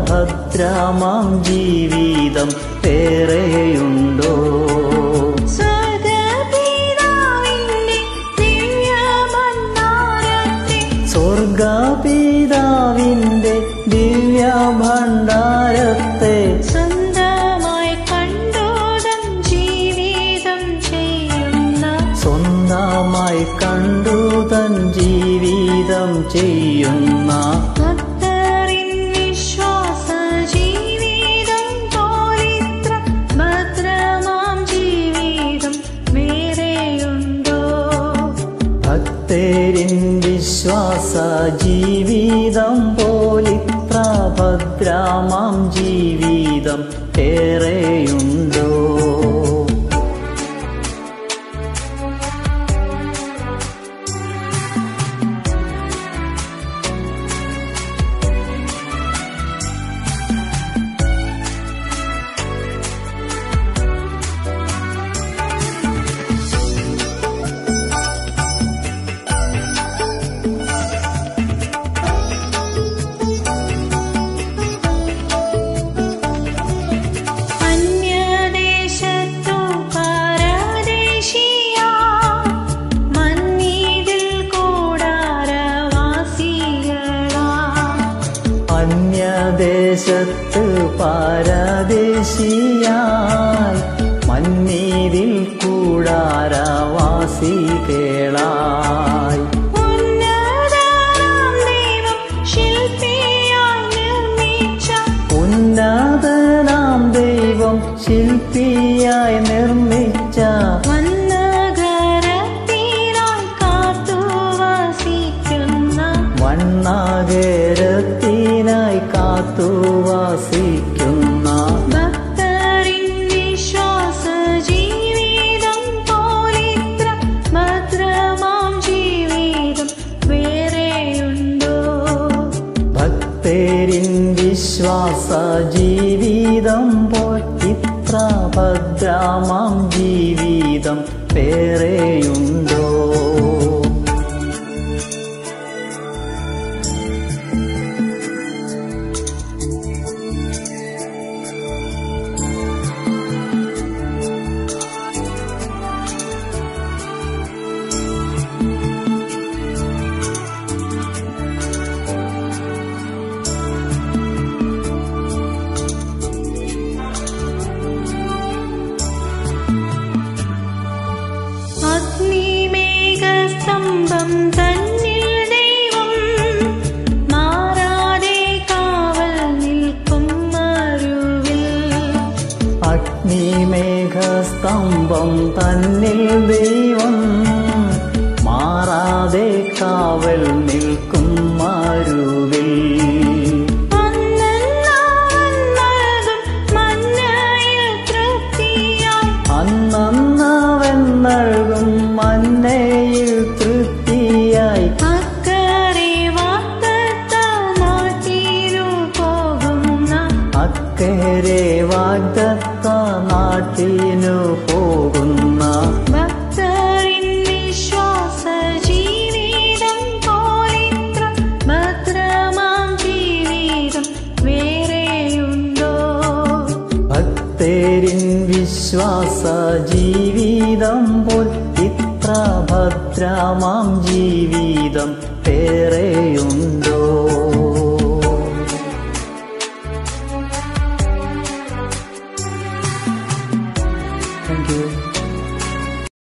ഭദ്രമാം ജീവിതം വേറെയുണ്ടോ സ്വർഗപിതാവിന്റെ ദിവ്യമന്ദാരത്തെ സ്വർഗപിതാവിന്റെ ദിവ്യഭണ്ഡാരത്തെ സ്വന്തമായി കണ്ടോടം ജീവിതം ചെയ്യുന്ന സ്വന്തമായി കണ്ടു തൻ ജീവിതം ചെയ്യുന്ന ഭക്തരിൻ വിശ്വാസ ജീവിതം പോലിത്ര ഭദ്രമാം ജീവിതം വേറെയുണ്ടോ ഭക്തരിൻ വിശ്വാസ ജീവിതം പോലിത്ര ഭദ്രമാം ജീവിതം ഏറെയുണ്ടോ അന്യദേശത്തു പരദേശിയ മന്നീതിൽ കൂടാരവാസികളാ അന്യദേശത്ത് പാരദേശിയായി മന്നീതിൽ കൂടാരവാസികളായി ഉന്നതനാം ദൈവം ശില്പിയായി നിർമ്മിച്ച ഉന്നതനാം ദൈവം ശില്പിയായി നിർമ്മിച്ച വന്നകരത്തിനായി കാത്തു വസിക്കുന്ന വണ്ണാകരത്തിനായി കാത്തു വസിക്കുന്ന ഭക്തരിൻ വിശ്വാസ ജീവിതം പോലിത്ര ഭദ്രമാം ജീവിതം വേറെയുണ്ടോ ഭക്തരിൻ വിശ്വാസ ജീവിതം പോൽ ഇത്ര ഭദ്രമാം ജീവിതം വേറെയുണ്ടോ അഗ്നിമേഘസ്തംഭം തന്നിൽ ദൈവം മാറാതെ കാവൽ നിൽക്കും മരുവിൽ അഗ്നിമേഘസ്തംഭം തന്നിൽ ദൈവം മാറാതെ കാവൽ നിൽക്കും മരുവിൽ അന്നെന്നാവൻ നൽകും മന്നയിൽ തൃപ്തിയായി അന്നവൻ നൽകും മന്നയിൽ തൃപ്തിയായി അക്കരെ വാഗ്ദത്ത നാട്ടിനു പോകുന്ന അക്കരെ വാഗ്ദത്ത നാട്ടിനു പോകുന്ന ഭക്തരിൻ വിശ്വാസ ജീവിതം പോലിത്ര ഭദ്രമാം ജീവിതം വേറെയുണ്ടോ ഭക്തരിൻ വിശ്വാസ ജീവിതം പോൽ ഇത്ര ഭദ്രമാം ജീവിതം വേറെയുണ്ട്